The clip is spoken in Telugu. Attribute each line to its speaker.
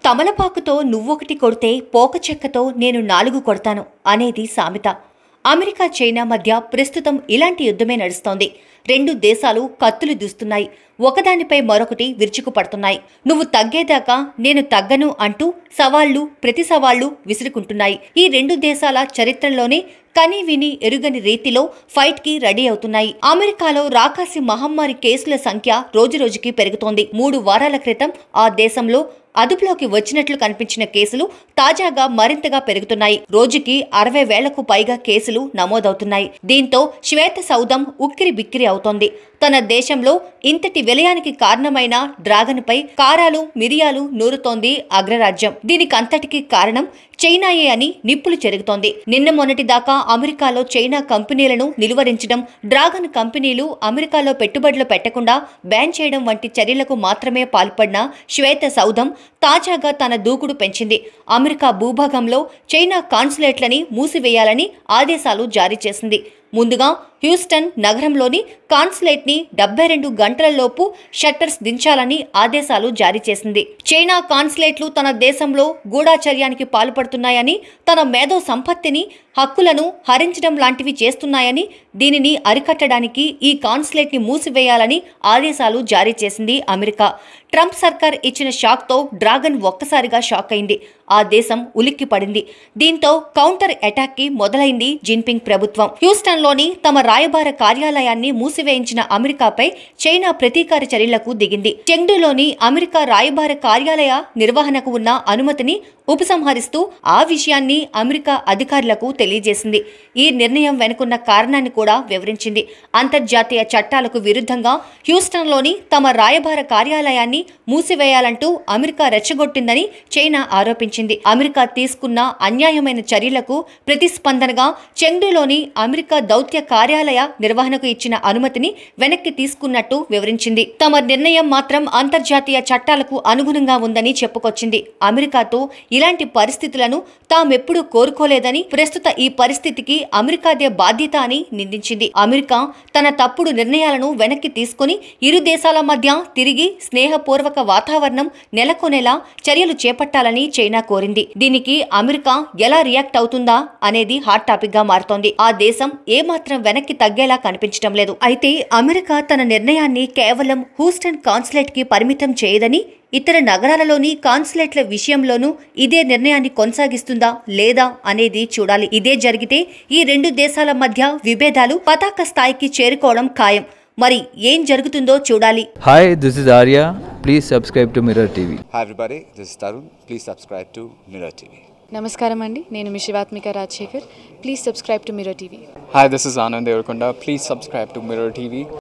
Speaker 1: తమలపాకుతో నువ్వొకటి కొడితే పోక చెక్కతో నేను నాలుగు కొడతాను అనేది సామెత అమెరికా చైనా మధ్య ప్రస్తుతం ఇలాంటి యుద్ధమే నడుస్తోంది రెండు దేశాలు కత్తులు దూస్తున్నాయి ఒకదానిపై మరొకటి విరుచుకుపడుతున్నాయి నువ్వు తగ్గేదాకా నేను తగ్గను అంటూ సవాళ్లు ప్రతి సవాళ్లు విసురుకుంటున్నాయి ఈ రెండు దేశాల చరిత్రలోనే కని విని ఎరుగని రీతిలో ఫైట్ కి రెడీ అవుతున్నాయి అమెరికాలో రాకాసి మహమ్మారి కేసుల సంఖ్య రోజురోజుకి పెరుగుతోంది మూడు వారాల క్రితం ఆ దేశంలో అదుపులోకి వచ్చినట్లు కనిపించిన కేసులు తాజాగా మరింతగా పెరుగుతున్నాయి రోజుకి అరవై వేలకు పైగా కేసులు నమోదవుతున్నాయి దీంతో శ్వేత సౌదం ఉక్కిరి బిక్కిరి అవుతోంది తన దేశంలో ఇంతటి విలయానికి కారణమైన డ్రాగన్ పై కారాలు మిరియాలు నూరుతోంది అగ్రరాజ్యం దీనికంతటికీ కారణం చైనాయే అని నిప్పులు చెరుగుతోంది నిన్న మొన్నటి దాకా అమెరికాలో చైనా కంపెనీలను నిలువరించడం డ్రాగన్ కంపెనీలు అమెరికాలో పెట్టుబడులు పెట్టకుండా బ్యాన్ చేయడం వంటి చర్యలకు మాత్రమే పాల్పడిన శ్వేత సౌధం తాజాగా తన దూకుడు పెంచింది అమెరికా భూభాగంలో చైనా కాన్సులేట్లని మూసివేయాలని ఆదేశాలు జారీ చేసింది ముందుగా హ్యూస్టన్ నగరంలోని కాన్సులేట్ని డెబ్బై రెండు గంటలలోపు షట్టర్స్ దించాలని ఆదేశాలు జారీ చేసింది చైనా కాన్సులేట్లు తన దేశంలో గూఢాచర్యానికి పాల్పడుతున్నాయని తన మేధో సంపత్తిని హక్కులను హరించడం లాంటివి చేస్తున్నాయని దీనిని అరికట్టడానికి ఈ కాన్సులేట్ని మూసివేయాలని ఆదేశాలు జారీ చేసింది అమెరికా ట్రంప్ సర్కార్ ఇచ్చిన షాక్తో డ్రాగన్ ఒక్కసారిగా షాక్ అయింది ఆ దేశం ఉలిక్కి పడింది దీంతో కౌంటర్ అటాక్కి మొదలైంది జిన్పింగ్ ప్రభుత్వం హ్యూస్టన్లోని తమ రాయబార కార్యాలయాన్ని మూసివేయించిన అమెరికాపై చైనా ప్రతీకార చర్యలకు దిగింది చెంగ్డులోని అమెరికా రాయబార కార్యాలయ నిర్వహణకు ఉన్న అనుమతిని ఉపసంహరిస్తూ ఆ విషయాన్ని అమెరికా అధికారులకు తెలియజేసింది ఈ నిర్ణయం వెనుకున్న కారణాన్ని కూడా వివరించింది అంతర్జాతీయ చట్టాలకు విరుద్ధంగా హ్యూస్టన్లోని తమ రాయబార కార్యాలయాన్ని మూసివేయాలంటూ అమెరికా రెచ్చగొట్టిందని చైనా ఆరోపించింది అమెరికా తీసుకున్న అన్యాయమైన చర్యలకు ప్రతిస్పందనగా చెంగ్డులోని అమెరికా దౌత్య కార్యాలయ నిర్వహణకు ఇచ్చిన అనుమతిని వెనక్కి తీసుకున్నట్టు వివరించింది తమ నిర్ణయం మాత్రం అంతర్జాతీయ చట్టాలకు అనుగుణంగా ఉందని చెప్పుకొచ్చింది అమెరికాతో ఇలాంటి పరిస్థితులను తామెప్పుడూ కోరుకోలేదని ప్రస్తుత ఈ పరిస్థితికి అమెరికాదే బాధ్యత అని నిందించింది అమెరికా తన తప్పుడు నిర్ణయాలను వెనక్కి తీసుకుని ఇరు దేశాల మధ్య తిరిగి స్నేహపూర్వక వాతావరణం నెలకొనేలా చర్యలు చేపట్టాలని చైనా కోరింది దీనికి అమెరికా ఎలా రియాక్ట్ అవుతుందా అనేది హాట్ టాపిక్ గా మారుతోంది ఆ దేశం ఏమాత్రం వెనక్కి తగ్గేలా కనిపించడం లేదు అయితే అమెరికా తన నిర్ణయాన్ని కేవలం హూస్టన్ కాన్సులేట్ కి పరిమితం చేయదని ఇతర నగరాలలోని కాన్సులేట్ల విషయంలోనూ ఇదే నిర్ణయాన్ని కొనసాగిస్తుందా లేదా అనేది చూడాలి ఇదే జరిగితే ఈ రెండు దేశాల మధ్య విభేదాలు పతాక స్థాయికి చేరుకోవడం ఖాయం మరి ఏం జరుగుతుందో చూడాలి
Speaker 2: Hi, this is Arya. Please subscribe to Mirror TV.
Speaker 3: Hi everybody, this is Tarun. Please subscribe to Mirror TV.
Speaker 4: నమస్కారం అండి నేను మీ Shivathmika Rajasekhar please subscribe to Mirror TV
Speaker 5: Hi, this is Anand Devarkonda. Please subscribe to Mirror TV.